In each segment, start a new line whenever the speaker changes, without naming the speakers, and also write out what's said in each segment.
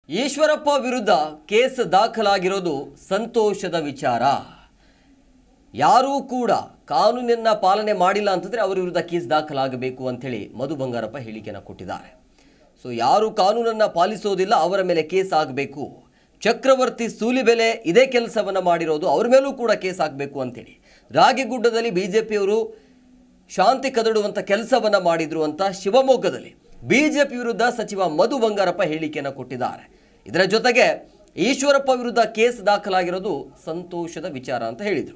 ಈಶ್ವರಪ್ಪ ವಿರುದ್ಧ ಕೇಸ್ ದಾಖಲಾಗಿರೋದು ಸಂತೋಷದ ವಿಚಾರ ಯಾರೂ ಕೂಡ ಕಾನೂನನ್ನ ಪಾಲನೆ ಮಾಡಿಲ್ಲ ಅಂತಂದ್ರೆ ಅವರ ವಿರುದ್ಧ ಕೇಸ್ ದಾಖಲಾಗಬೇಕು ಅಂತೇಳಿ ಮಧು ಬಂಗಾರಪ್ಪ ಹೇಳಿಕೆಯನ್ನು ಕೊಟ್ಟಿದ್ದಾರೆ ಸೊ ಯಾರು ಕಾನೂನನ್ನ ಪಾಲಿಸೋದಿಲ್ಲ ಅವರ ಮೇಲೆ ಕೇಸ್ ಆಗಬೇಕು ಚಕ್ರವರ್ತಿ ಸೂಲಿಬೆಲೆ ಇದೇ ಕೆಲಸವನ್ನ ಮಾಡಿರೋದು ಅವರ ಮೇಲೂ ಕೂಡ ಕೇಸ್ ಆಗಬೇಕು ಅಂತೇಳಿ ರಾಗಿಗುಡ್ಡದಲ್ಲಿ ಬಿಜೆಪಿಯವರು ಶಾಂತಿ ಕದಡುವಂತ ಕೆಲಸವನ್ನ ಮಾಡಿದ್ರು ಅಂತ ಶಿವಮೊಗ್ಗದಲ್ಲಿ ಬಿಜೆಪಿ ವಿರುದ್ಧ ಸಚಿವ ಮಧು ಬಂಗಾರಪ್ಪ ಹೇಳಿಕೆಯನ್ನು ಕೊಟ್ಟಿದ್ದಾರೆ ಇದರ ಜೊತೆಗೆ ಈಶ್ವರಪ್ಪ ವಿರುದ್ಧ ಕೇಸ್ ದಾಖಲಾಗಿರೋದು ಸಂತೋಷದ ವಿಚಾರ ಅಂತ ಹೇಳಿದರು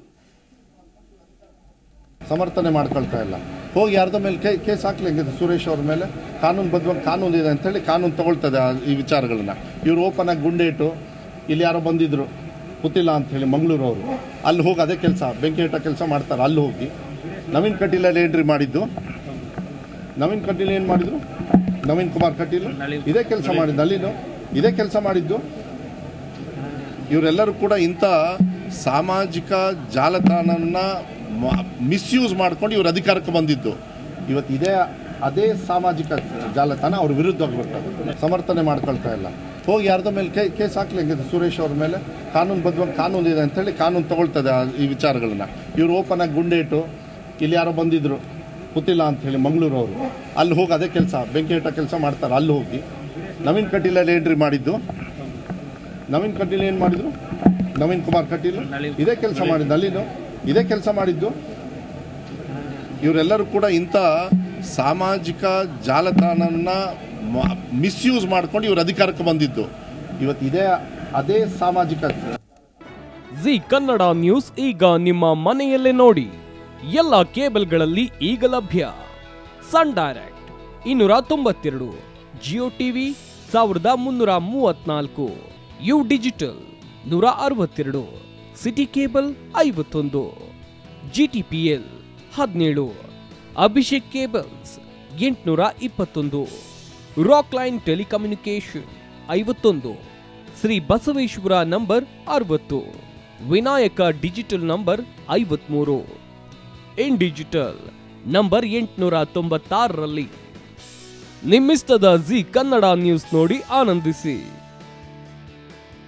ಸಮರ್ಥನೆ ಮಾಡ್ಕೊಳ್ತಾ ಇಲ್ಲ ಹೋಗಿ ಯಾರ್ದೋ ಮೇಲೆ ಕೇ ಕೇಸ್ ಹಾಕ್ಲಿ ಹಂಗಿದ್ರೆ ಸುರೇಶ್ ಅವ್ರ ಮೇಲೆ ಕಾನೂನು ಬದ್ಧವಾಗಿ ಕಾನೂನು ಇದೆ ಅಂತೇಳಿ ಕಾನೂನು ತಗೊಳ್ತದೆ ಆ- ಈ ವಿಚಾರಗಳನ್ನ ಇವ್ರು ಓಪನ್ ಆಗಿ ಗುಂಡೇಟು ಇಲ್ಲಿ ಯಾರೋ ಬಂದಿದ್ರು ಗೊತ್ತಿಲ್ಲ ಅಂಥೇಳಿ ಮಂಗಳೂರು ಅವರು ಅಲ್ಲಿ ಹೋಗಿ ಅದೇ ಕೆಲಸ ಬೆಂಕಿ ಇಟ್ಟ ಕೆಲಸ ಮಾಡ್ತಾರೆ ಅಲ್ಲಿ ಹೋಗಿ ನವೀನ್ ಕಟೀಲಲ್ಲಿ ಏನ್ರಿ ಮಾಡಿದ್ದು ನವೀನ್ ಕಟೀಲ್ ಏನು ಮಾಡಿದ್ರು ನವೀನ್ ಕುಮಾರ್ ಕಟೀಲ್ ಇದೇ ಕೆಲಸ ಮಾಡಿದ್ದು ಅಲ್ಲಿನು ಇದೇ ಕೆಲಸ ಮಾಡಿದ್ದು ಇವರೆಲ್ಲರೂ ಕೂಡ ಇಂಥ ಸಾಮಾಜಿಕ ಜಾಲತಾಣನ ಮಿಸ್ಯೂಸ್ ಮಾಡ್ಕೊಂಡು ಇವ್ರ ಅಧಿಕಾರಕ್ಕೆ ಬಂದಿದ್ದು ಇವತ್ತು ಇದೇ ಅದೇ ಸಾಮಾಜಿಕ ಜಾಲತಾಣ ಅವ್ರ ವಿರುದ್ಧವಾಗಿ ಬರ್ತದೆ ಸಮರ್ಥನೆ ಮಾಡ್ಕೊಳ್ತಾ ಇಲ್ಲ ಹೋಗಿ ಯಾರ್ದೋ ಮೇಲೆ ಕೇ ಕೇಸ್ ಹಾಕ್ಲಿ ಹಂಗಿದ್ರೆ ಸುರೇಶ್ ಅವ್ರ ಮೇಲೆ ಕಾನೂನು ಬದ್ಧವಾಗಿ ಕಾನೂನು ಇದೆ ಅಂತೇಳಿ ಕಾನೂನು ತಗೊಳ್ತದೆ ಆ- ಈ ವಿಚಾರಗಳನ್ನ ಇವ್ರು ಓಪನ್ ಆಗಿ ಗುಂಡೇಟು ಇಲ್ಲಿ ಯಾರೋ ಬಂದಿದ್ರು ಗೊತ್ತಿಲ್ಲ ಅಂಥೇಳಿ ಮಂಗಳೂರು ಅವರು ಅಲ್ಲಿ ಹೋಗಿ ಅದೇ ಕೆಲಸ ಬೆಂಕಿ ಇಟ್ಟ ಕೆಲಸ ಮಾಡ್ತಾರೆ ಅಲ್ಲಿ ಹೋಗಿ ನವೀನ್ ಕಟೀಲಲ್ಲಿ ಏನ್ರಿ ಮಾಡಿದ್ದು ನವೀನ್ ಕಟೀಲ್ ಏನು ಮಾಡಿದ್ರು ನವೀನ್ ಕುಮಾರ್ ಕಟೀಲ್ ಇದೇ ಕೆಲಸ ಮಾಡಿದ್ದು ಅಲ್ಲಿನು ಇದೇ ಕೆಲಸ ಮಾಡಿದ್ದು ಇವರೆಲ್ಲರೂ ಕೂಡ ಇಂಥ ಸಾಮಾಜಿಕ ಜಾಲತಾಣನ ಮಿಸ್ಯೂಸ್ ಮಾಡ್ಕೊಂಡು ಇವ್ರ ಅಧಿಕಾರಕ್ಕೆ ಬಂದಿದ್ದು ಇವತ್ತು ಇದೇ ಅದೇ ಸಾಮಾಜಿಕ
ಜಿ ಕನ್ನಡ ನ್ಯೂಸ್ ಈಗ ನಿಮ್ಮ ಮನೆಯಲ್ಲೇ ನೋಡಿ ಎಲ್ಲ ಕೇಬಲ್ಗಳಲ್ಲಿ ಈಗ ಲಭ್ಯ ಸನ್ ಡೈರೆಕ್ಟ್ ಇನ್ನೂರ ತೊಂಬತ್ತೆರಡು ಜಿಯೋ ಟಿವಿ ಸಾವಿರದ ಮುನ್ನೂರ ಮೂವತ್ನಾಲ್ಕು ಯು ಡಿಜಿಟಲ್ ನೂರ ಅರವತ್ತೆರಡು ಸಿಟಿ ಕೇಬಲ್ ಐವತ್ತೊಂದು ಜಿಟಿಪಿಎಲ್ ಹದಿನೇಳು ಅಭಿಷೇಕ್ ಕೇಬಲ್ಸ್ ಎಂಟುನೂರ ಇಪ್ಪತ್ತೊಂದು ರಾಕ್ ಲೈನ್ ಟೆಲಿಕಮ್ಯುನಿಕೇಶನ್ ಐವತ್ತೊಂದು ಶ್ರೀ ಬಸವೇಶ್ವರ ನಂಬರ್ ಅರವತ್ತು ವಿನಾಯಕ ಡಿಜಿಟಲ್ ನಂಬರ್ ಐವತ್ಮೂರು ಇನ್ ಡಿಜಿಟಲ್ ನಂಬರ್ ಎಂಟುನೂರ ತೊಂಬತ್ತಾರರಲ್ಲಿ ನಿಮ್ಮಿಸ್ತದ ಜಿ ಕನ್ನಡ ನ್ಯೂಸ್ ನೋಡಿ ಆನಂದಿಸಿ